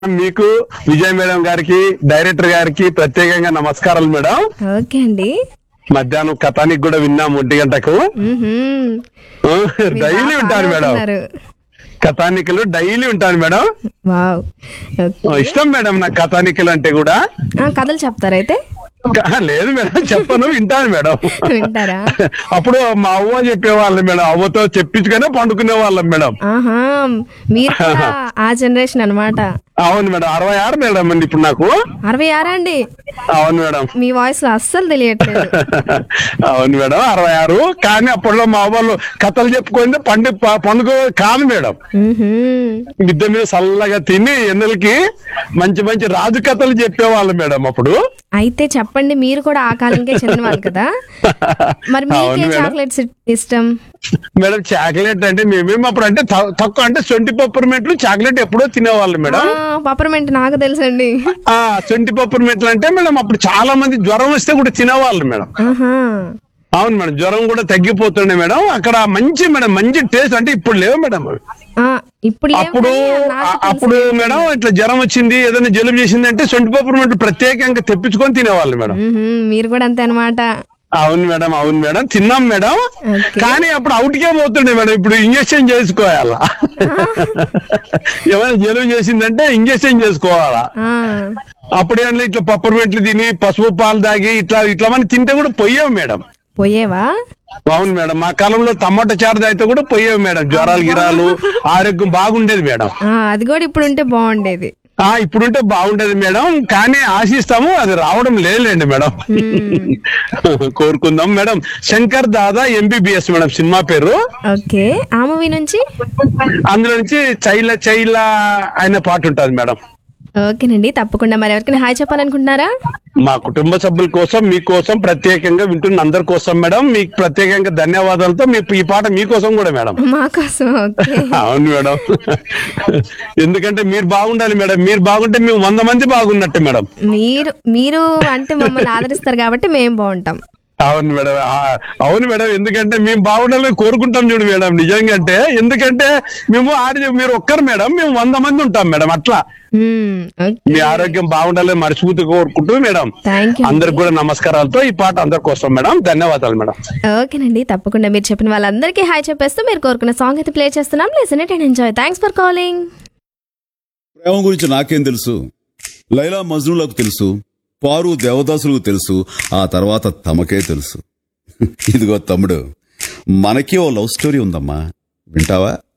మీకు విజయ్ మేడం గారికి డైరెక్టర్ గారికి ప్రత్యేకంగా నమస్కారాలు మేడం ఓకే అండి మధ్యాహ్నం కథానికి కూడా విన్నాము ఒంటి గంటకు మ్మ్హ్మ్. మీరు డైలీ బాగా ఉంటాను మేడం పాడుతున్నారు. కథానికలు డైలీ ఉంటాను మేడం వావ్ ఓకే. ఇష్టం మేడం నాకు కథానికలు అంటే కూడా ఆ, కథలు చెప్తారైతే క- లేదు మేడం చెప్పను వింటాను మేడం వింటారా అప్పుడు మా అవ్వ చెప్పేవాళ్ళం మేడం అవ్వతో చెప్పించుకునే పండుకునే వాళ్ళం మేడం ఆహా మీరు కూడా ఆ జనరేషన్ అన్నమాట అవును మేడం అరవై ఆరు మేడం అండి ఇప్పుడు నాకు అరవై ఆరా అండి అవును మేడం మీ వాయిస్ లో అస్సలు తెలియట్లేదు అవును మేడం అరవై ఆరు కానీ అప్పట్లో మా వాళ్ళు కథలు చెప్పుకుంటే పండు ప- పండుగ కాదు మేడం మ్మ్హ్మ్. మిద్దె మీద చల్లగా తిని ఎన్నెలకి మంచి మంచి రాజు కథలు చెప్పేవాళ్ళు మేడం అప్పుడు అయితే చెప్పండి మీరు కూడా ఆ కాలంకే చెందిన వాళ్ళు కదా మరి మీకే అవును మేడం. చాక్లెట్స్ ఇష్టం మేడం చాక్లెట్ అంటే మేమేం అప్పుడు అంటే త- తక్కువ అంటే సొంటి పప్పర్మెంట్లు చాక్లెట్ ఎప్పుడో తినేవాళ్ళు మేడం పప్పరమెంట్ నాకు తెలుసండి ఆ సొంటి పప్పర్మెంట్లు అంటే మేడం అప్పుడు చాలా మంది జ్వరం వస్తే కూడా తినేవాళ్ళు మేడం ఆహా అవును మేడం జ్వరం కూడా తగ్గిపోతుండే మేడం అక్కడ మంచి మేడం మంచి టేస్ట్ అంటే ఇప్పుడు లేవు మేడం అవి. ఆ, ఇప్పుడు లేవు అప్పుడు కానీ నాకు ఆ- అప్పుడు మేడం ఇట్లా జ్వరం వచ్చింది ఏదైనా జలుబు చేసింది అంటే సొంటి పప్పర్మెంట్ ప్రత్యేకంగా తెప్పించుకొని తినేవాళ్ళు మేడం మ్మ్హ్మ్. మీరు కూడా అంతే అనమాట అవును మేడం అవును మేడం తిన్నాం మేడం ఓకే. కానీ అప్పుడు అవుట్కే పోతుండే మేడం ఇప్పుడు ఇంజక్షన్ చేసుకోవాలా ఏమైనా జలుబు చేసిందంటే ఇంజక్షన్ చేసుకోవాలా ఆ, అప్పుడు ఏమన్నా ఇట్లా పప్పర్మెంట్లు తిని పసుపు పాలు తాగి ఇట్లా ఇట్లా మనం తింటే కూడా పోయావు మేడం పోయేవా అవును మేడం మా కాలంలో టమాటా చారు అయితే కూడా పోయావు మేడం జ్వరాలు గిరాలు ఆరోగ్యం బాగుండేది మేడం ఆ, అది కూడా ఇప్పుడు ఉంటే బాగుండేది ఆ ఇప్పుడుంటే బాగుండేది మేడం కానీ ఆశిస్తాము అది రావడం లేదులేండి మేడం కోరుకుందాం madam Shankar Dada MBBS madam cinema పేరు ఓకే ఆ మూవీ నుంచి అందులో నుంచి చైల చైల అనే పాట ఉంటుంది మేడం ఓకేనండి తప్పకుండా మరి ఎవరికైనా హాయ్ చెప్పాలనుకుంటున్నారా మా కుటుంబ సభ్యుల కోసం మీకోసం ప్రత్యేకంగా వింటున్న అందరి కోసం మేడం మీకు ప్రత్యేకంగా ధన్యవాదాలతో మీ ఈ పాట మీకోసం కూడా మేడం మా కోసం ఓకే అవును మేడం ఎందుకంటే మీరు బాగుండాలి మేడం మీరు బాగుంటే మేము వంద మంది బాగున్నట్టు మేడం మీరు మీరు అంటే మమ్మల్ని ఆదరిస్తారు కాబట్టి మేము బాగుంటాం అవును మేడం ఆ, అవును మేడం ఎందుకంటే మేము బాగుండాలని కోరుకుంటాం చూడు మేడం నిజంగా అంటే ఎందుకంటే మేము ఆడి మీరు ఒక్కరు మేడం మేము వంద మంది ఉంటాం మేడం అట్లా మ్మ్, ఓకే మీ ఆరోగ్యం బాగుండాలని మనస్ఫూర్తి కోరుకుంటూ మేడం థ్యాంక్ యూ అందరికి కూడా నమస్కారాలతో ఈ పాట అందరి కోసం మేడం ధన్యవాదాలు మేడం ఓకేనండి తప్పకుండా మీరు చెప్పిన వాళ్ళందరికీ హాయ్ చెప్పేస్తూ మీరు కోరుకున్న సాంగ్ అయితే ప్లే చేస్తున్నాం listen it and enjoy thanks for calling ప్రేమ గురించి నాకేం తెలుసు లైలా మజ్నులకు తెలుసు పారు దేవదాసులకు తెలుసు ఆ తర్వాత తమకే తెలుసు ఇదిగో తమ్ముడు మనకి ఓ లవ్ స్టోరీ ఉందమ్మా వింటావా